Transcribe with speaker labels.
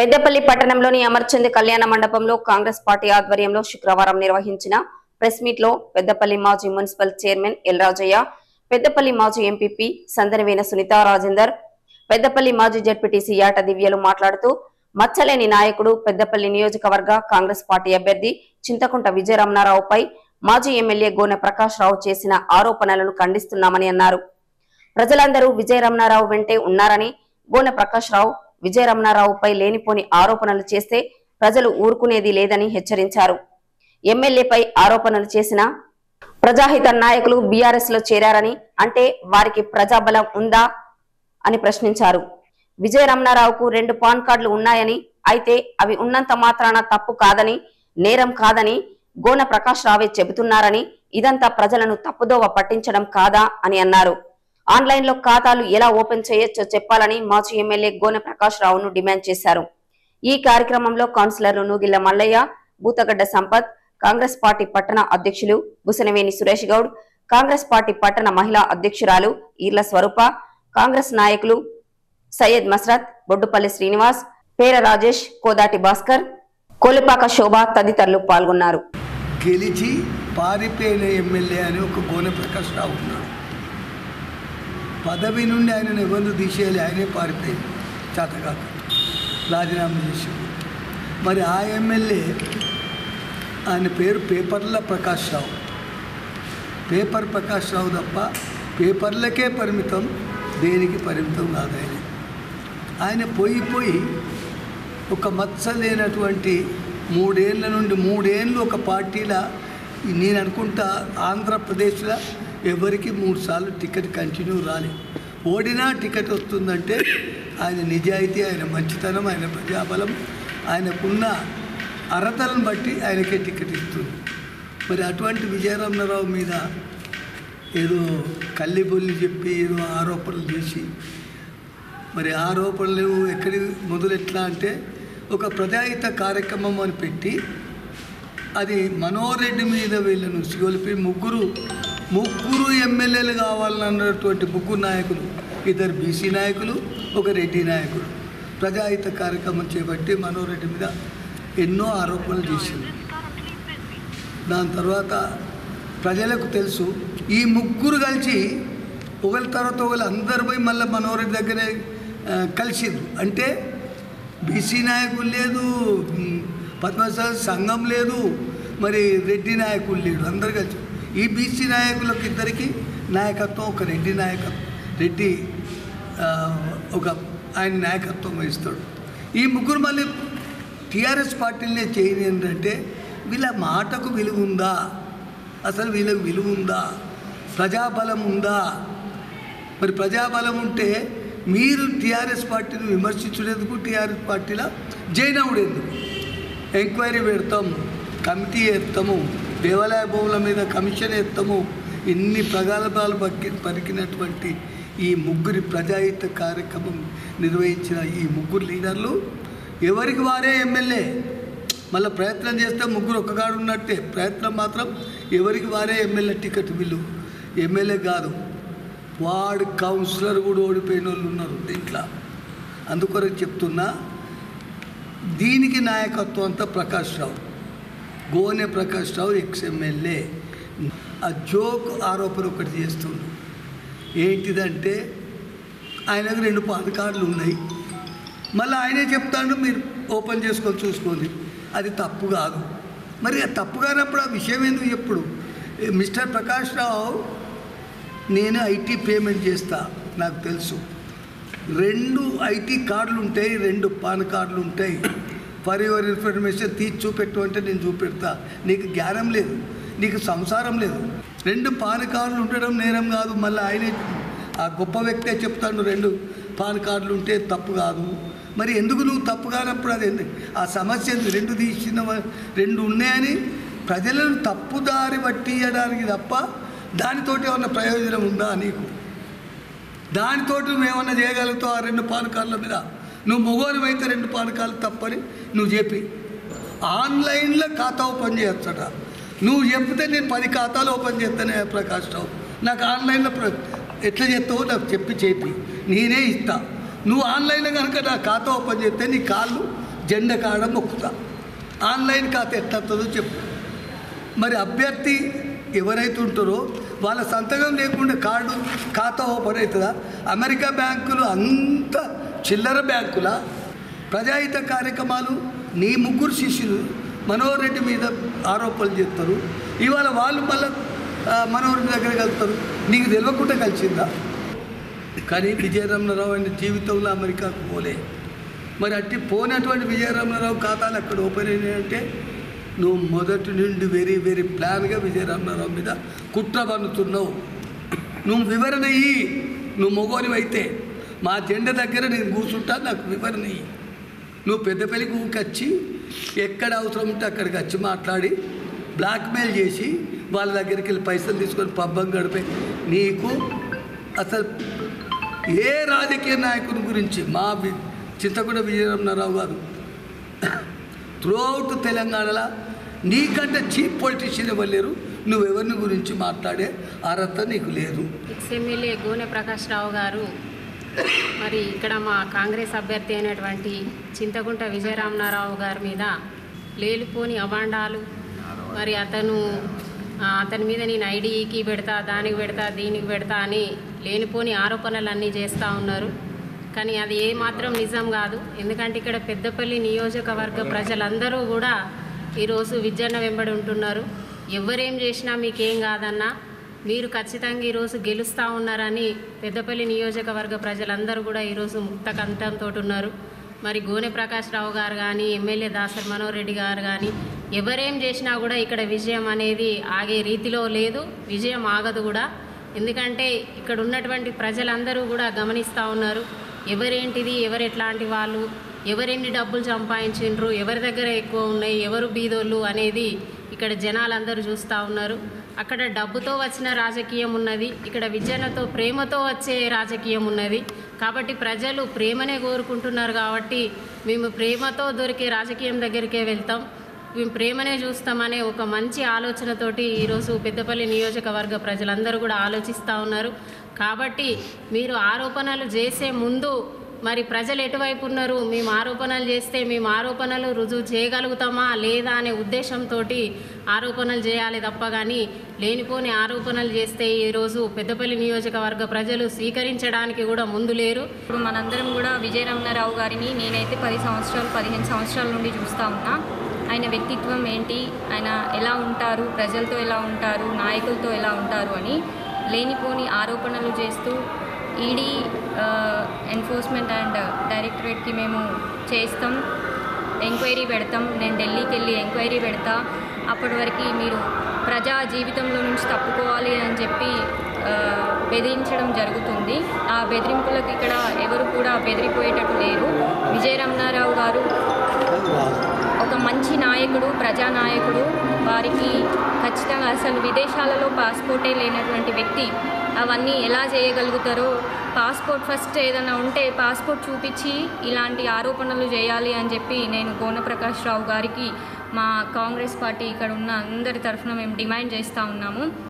Speaker 1: పెద్దపల్లి పట్టణంలోని అమర్చంద్ కళ్యాణ మండపంలో కాంగ్రెస్ పార్టీ ఆధ్వర్యంలో శుక్రవారం నిర్వహించిన ప్రెస్ మీట్ లో పెద్దపల్లి మాజీ municipal chairman L Rajaiah Peddapalli మాజీ ఎంపీపీ సందనవేన సునీతా రాజేందర్ పెద్దపల్లి మాజీ జడ్పీటీసీ యాట దివ్యలు మాట్లాడుతూ మచ్చలేని నాయకుడు పెద్దపల్లి నియోజకవర్గ కాంగ్రెస్ పార్టీ అభ్యర్థి చింతకుంట విజయరమణారావుపై మాజీ ఎమ్మెల్యే గోనె ప్రకాష్ రావు చేసిన ఆరోపణలను ఖండిస్తున్నామని అన్నారు ప్రజలందరూ విజయరమణారావు వెంటే ఉన్నారని గోనె ప్రకాష్ రావు విజయరమణారావుపై లేనిపోని ఆరోపణలు చేస్తే ప్రజలు ఊరుకునేది లేదని హెచ్చరించారు ఎమ్మెల్యేపై ఆరోపణలు చేసిన ప్రజాహిత నాయకులు బీఆర్ఎస్ లో చేరారని అంటే వారికి ప్రజాబలం ఉందా అని ప్రశ్నించారు విజయరమణారావుకు రెండు పాన్ కార్డులు ఉన్నాయని అయితే అవి ఉన్నంత మాత్రాన తప్పు కాదని నేరం కాదని గోన ప్రకాష్ రావే చెబుతున్నారని ఇదంతా ప్రజలను తప్పుదోవ పట్టించడం కాదా అని అన్నారు ఆన్లైన్ లో ఖాతాలు ఎలా ఓపెన్ చేయొచ్చో చెప్పాలని మాజీ ఎమ్మెల్యే గోనె ప్రకాష్ రావును డిమాండ్ చేశారు ఈ కార్యక్రమంలో కౌన్సిలర్లు నూగిళ్ల మల్లయ్య బూతగడ్డ సంపత్ కాంగ్రెస్ పార్టీ పట్టణ అధ్యక్షులు బుసనవేని సురేష్ గౌడ్ కాంగ్రెస్ పార్టీ పట్టణ మహిళా అధ్యక్షురాలు ఈర్ల స్వరూప కాంగ్రెస్ నాయకులు సయ్యద్ మస్రత్ బొడ్డుపల్లి శ్రీనివాస్ పేర రాజేష్ కోదాటి భాస్కర్ కోలిపాక శోభ తదితరులు పాల్గొన్నారు
Speaker 2: గెలిచి పారిపోయిన ఎమ్మెల్యే అని ఒక గోనె ప్రకాష్ రావు ఉన్నాడు పదవి నుండి ఆయనను ఎవరు తీసేయాలి ఆయనే పారిపోయింది చేతకాక రాజీనామా చేసి మరి ఆ ఎమ్మెల్యే ఆయన పేరు పేపర్ల ప్రకాష్ రావు పేపర్ ప్రకాష్ రావు తప్ప పేపర్లకే పరిమితం దేనికి పరిమితం కాదు ఆయన ఆయన పోయి పోయి ఒక మత్స లేనటువంటి మూడేళ్ల నుండి మూడేళ్ళు ఒక పార్టీల నేను అనుకుంటా ఆంధ్రప్రదేశ్లో ఎవరికి మూడు సార్లు టికెట్ కంటిన్యూ రాలే ఓడినా టికెట్ వస్తుందంటే ఆయన నిజాయితీ ఆయన మంచితనం ఆయన ప్రజాబలం ఆయనకున్న అర్హతలను బట్టి ఆయనకే టికెట్ ఇస్తుంది మరి అటువంటి విజయరమణరావు మీద ఏదో కల్లిబొల్లి చెప్పి ఏదో ఆరోపణలు చేసి మరి ఆరోపణలు ఎక్కడి మొదలు ఎట్లా అంటే ఒక ప్రజాహిత కార్యక్రమం అని పెట్టి అది మనోరెడ్డి మీద వీళ్ళను సిగొలిపి ముగ్గురు ముగ్గురు ఎమ్మెల్యేలు కావాలన్నటువంటి ముగ్గురు నాయకులు ఇద్దరు బీసీ నాయకులు ఒక రెడ్డి నాయకుడు ప్రజాహిత కార్యక్రమం చేపట్టి మనోరెడ్డి మీద ఎన్నో ఆరోపణలు చేసింది దాని తర్వాత ప్రజలకు తెలుసు ఈ ముగ్గురు కలిసి ఒకరి తర్వాత ఒకరు అందరు పోయి మళ్ళీ మనోరెడ్డి దగ్గరే ఆ, కలిసిండ్రు అంటే బీసీ నాయకులు లేదు ఉమ్, పద్మశాలి సంఘం లేదు మరి రెడ్డి నాయకులు లేడు అందరు కలిసి ఈ బీసీ నాయకులకు ఇద్దరికి నాయకత్వం ఒక రెడ్డి నాయకత్వం రెడ్డి ఆ, ఒక ఆయన నాయకత్వం వహిస్తాడు ఈ ముగ్గురు మళ్ళీ టీఆర్ఎస్ పార్టీలనే చేయని ఏంటంటే వీళ్ళ మాటకు విలువ ఉందా అసలు వీళ్ళకి విలువ ఉందా ప్రజాబలం ఉందా మరి ప్రజాబలం ఉంటే మీరు టీఆర్ఎస్ పార్టీని విమర్శించుడేందుకు టీఆర్ఎస్ పార్టీలో జైన్ అవుడేందుకు ఎంక్వైరీ పెడతాం కమిటీ వేస్తాము దేవాలయ భూముల మీద కమిషన్ వేస్తాము ఇన్ని ప్రగల్భాలు పక్కి పలికినటువంటి ఈ ముగ్గురి ప్రజాహిత కార్యక్రమం నిర్వహించిన ఈ ముగ్గురు లీడర్లు ఎవరికి వారే ఎమ్మెల్యే మళ్ళీ ప్రయత్నం చేస్తే ముగ్గురు ఒక్కగాడు ఉన్నట్టే ప్రయత్నం మాత్రం ఎవరికి వారే ఎమ్మెల్యే టికెట్ వీళ్ళు ఎమ్మెల్యే కాదు వాడు కౌన్సిలర్ కూడా ఓడిపోయిన వాళ్ళు ఉన్నారు దీంట్లో అందుకొరకు చెప్తున్నా దీనికి నాయకత్వం అంతా ప్రకాష్ రావు గోనె ప్రకాష్ రావు ఎక్స్ ఎమ్మెల్యే ఆ జోక్ ఆరోపణ ఒకటి చేస్తుండు ఏంటిదంటే ఆయనకు రెండు పాన్ కార్డులు ఉన్నాయి మళ్ళీ ఆయనే చెప్తాడు మీరు ఓపెన్ చేసుకొని చూసుకోండి అది తప్పు కాదు మరి అది తప్పు కానప్పుడు ఆ విషయం ఎందుకు ఎప్పుడు మిస్టర్ ప్రకాష్ రావు నేను ఐటీ పేమెంట్ చేస్తా నాకు తెలుసు రెండు ఐటీ కార్డులు ఉంటాయి రెండు పాన్ కార్డులు ఉంటాయి ఫర్ యువర్ ఇన్ఫర్మేషన్ తీసి చూపెట్టు అంటే నేను చూపెడతా నీకు జ్ఞానం లేదు నీకు సంసారం లేదు రెండు పాన్ కార్డులు ఉండడం నేరం కాదు మళ్ళీ ఆయనే ఆ గొప్ప వ్యక్తే చెప్తాను రెండు పాన్ కార్డులు ఉంటే తప్పు కాదు మరి ఎందుకు నువ్వు తప్పు కానప్పుడు అది ఎందుకు ఆ సమస్య ఎందుకు? రెండు తీసిన వ- రెండు ఉన్నాయని ప్రజలను తప్పుదారి పట్టియడానికి తప్ప దానితోటి ఏమన్నా ప్రయోజనం ఉందా నీకు దానితోటి నువ్వు ఏమన్నా చేయగలుగుతావు ఆ రెండు పాన్ కార్డుల మీద నువ్వు మొగోని అయితే రెండు పాన్ కార్డులు తప్పని నువ్వు చెప్పి ఆన్లైన్లో ఖాతా ఓపెన్ చేయొచ్చట నువ్వు చెప్తే నేను పది ఖాతాలు ఓపెన్ చేస్తానే ప్రకాష్ రావు నాకు ఆన్లైన్లో ప్ర- ఎట్లా చేస్తావో నాకు చెప్పి చెప్పి నేనే ఇస్తా నువ్వు ఆన్లైన్లో కనుక నా ఖాతా ఓపెన్ చేస్తే నీ కాళ్ళు జెండా కాడ మొక్కుతా ఆన్లైన్ ఖాతా ఎట్లతుందో చెప్పు మరి అభ్యర్థి ఎవరైతే ఉంటారో వాళ్ళ సంతకం లేకుండా కార్డు ఖాతా ఓపెన్ అవుతుందా అమెరికా బ్యాంకులు అంత చిల్లర బ్యాంకుల ప్రజాహిత కార్యక్రమాలు నీ ముగ్గురు శిష్యులు మనోహర్ రెడ్డి మీద ఆరోపణలు చేస్తారు ఇవాళ వాళ్ళు మళ్ళీ మనోహర్ రెడ్డి దగ్గర కలుస్తారు నీకు తెలియకుండా కలిసిందా కానీ విజయరమణరావు అనే జీవితంలో అమెరికాకు పోలే మరి అట్టి పోయినటువంటి విజయరమణరావు ఖాతాలు అక్కడ ఓపెన్ అయినాయంటే నువ్వు మొదటి నుండి వెరీ వెరీ ప్లాన్గా విజయరమణరావు మీద కుట్ర పన్నుతున్నావు నువ్వు వివరణ ఇయ్యి నువ్వు మొగోనివి అయితే మా జెండా దగ్గర నేను కూర్చుంటా నాకు వివరణ ఇయ్యి నువ్వు పెద్దపల్లికి ఊకొచ్చి ఎక్కడ అవసరం ఉంటే అక్కడికి వచ్చి మాట్లాడి బ్లాక్మెయిల్ చేసి వాళ్ళ దగ్గరికి వెళ్ళి పైసలు తీసుకొని పబ్బం గడిపే నీకు అసలు ఏ రాజకీయ నాయకుని గురించి మా వి- చింతకుంట విజయరమణారావు గారు త్రూ అవుట్ తెలంగాణలో నీకంటే చీప్ పొలిటీషియన్ ఇవ్వలేరు నువ్వెవరిని గురించి మాట్లాడే అర్హత నీకు లేదు
Speaker 3: ఎక్స్ ఎమ్మెల్యే గోనె ప్రకాష్ రావు గారు మరి ఇక్కడ మా కాంగ్రెస్ అభ్యర్థి అయినటువంటి చింతకుంట విజయరామనారావు గారి మీద లేనిపోని అభాండాలు మరి అతను ఆ, అతని మీద నేను ఐడీకి పెడతా దానికి పెడతా దీనికి పెడతా అని లేనిపోని ఆరోపణలన్నీ చేస్తూ ఉన్నారు కానీ అది ఏ మాత్రం నిజం కాదు ఎందుకంటే ఇక్కడ పెద్దపల్లి నియోజకవర్గ ప్రజలందరూ కూడా ఈరోజు విద్యన్న వెంబడి ఉంటున్నారు ఎవరేం చేసినా మీకేం కాదన్నా మీరు ఖచ్చితంగా ఈరోజు గెలుస్తూ ఉన్నారని పెద్దపల్లి నియోజకవర్గ ప్రజలందరూ కూడా ఈరోజు ముక్త కంఠంతో ఉన్నారు మరి గోనె ప్రకాష్ రావు గారు కానీ ఎమ్మెల్యే దాసరి మనోహర్ రెడ్డి గారు కానీ ఎవరేం చేసినా కూడా ఇక్కడ విజయం అనేది ఆగే రీతిలో లేదు విజయం ఆగదు కూడా ఎందుకంటే ఇక్కడ ఉన్నటువంటి ప్రజలందరూ కూడా గమనిస్తూ ఉన్నారు ఎవరేంటిది ఎవరు ఎట్లాంటి వాళ్ళు ఎవరెన్ని డబ్బులు సంపాదించిండ్రు ఎవరి దగ్గర ఎక్కువ ఉన్నాయి ఎవరు బీదోళ్ళు అనేది ఇక్కడ జనాలందరూ చూస్తూ ఉన్నారు అక్కడ డబ్బుతో వచ్చిన రాజకీయం ఉన్నది ఇక్కడ విద్యనతో ప్రేమతో వచ్చే రాజకీయం ఉన్నది కాబట్టి ప్రజలు ప్రేమనే కోరుకుంటున్నారు కాబట్టి మేము ప్రేమతో దొరికే రాజకీయం దగ్గరికే వెళ్తాం మేము ప్రేమనే చూస్తామనే ఒక మంచి ఆలోచనతోటి ఈరోజు పెద్దపల్లి నియోజకవర్గ ప్రజలందరూ కూడా ఆలోచిస్తూ ఉన్నారు కాబట్టి మీరు ఆరోపణలు చేసే ముందు మరి ప్రజలు ఎటువైపు ఉన్నారు మేము ఆరోపణలు చేస్తే మేము ఆరోపణలు రుజువు చేయగలుగుతామా లేదా అనే ఉద్దేశంతో ఆరోపణలు చేయాలి తప్ప కానీ లేనిపోని ఆరోపణలు చేస్తే ఈరోజు పెద్దపల్లి నియోజకవర్గ ప్రజలు స్వీకరించడానికి కూడా ముందు లేరు
Speaker 4: ఇప్పుడు మనందరం కూడా విజయరమణారావు గారిని నేనైతే పది సంవత్సరాలు పదిహేను సంవత్సరాల నుండి చూస్తూ ఉన్నా ఆయన వ్యక్తిత్వం ఏంటి ఆయన ఎలా ఉంటారు ప్రజలతో ఎలా ఉంటారు నాయకులతో ఎలా ఉంటారు అని లేనిపోని ఆరోపణలు చేస్తూ ఈడీ ఎన్ఫోర్స్మెంట్ అండ్ డైరెక్టరేట్కి మేము చేస్తాం ఎంక్వైరీ పెడతాం నేను ఢిల్లీకి వెళ్ళి ఎంక్వైరీ పెడతా అప్పటి వరకు మీరు ప్రజా జీవితంలో నుంచి తప్పుకోవాలి అని చెప్పి ఆ, బెదిరించడం జరుగుతుంది ఆ బెదిరింపులకు ఇక్కడ ఎవరు కూడా బెదిరిపోయేటట్టు లేరు విజయరమణారావు గారు ఒక మంచి నాయకుడు ప్రజానాయకుడు వారికి ఖచ్చితంగా అసలు విదేశాలలో పాస్పోర్టే లేనటువంటి వ్యక్తి అవన్నీ ఎలా చేయగలుగుతారో పాస్పోర్ట్ ఫస్ట్ ఏదైనా ఉంటే పాస్పోర్ట్ చూపించి ఇలాంటి ఆరోపణలు చేయాలి అని చెప్పి నేను కోనప్రకాష్ రావు గారికి మా కాంగ్రెస్ పార్టీ ఇక్కడ ఉన్న అందరి తరఫున మేము డిమాండ్ చేస్తూ ఉన్నాము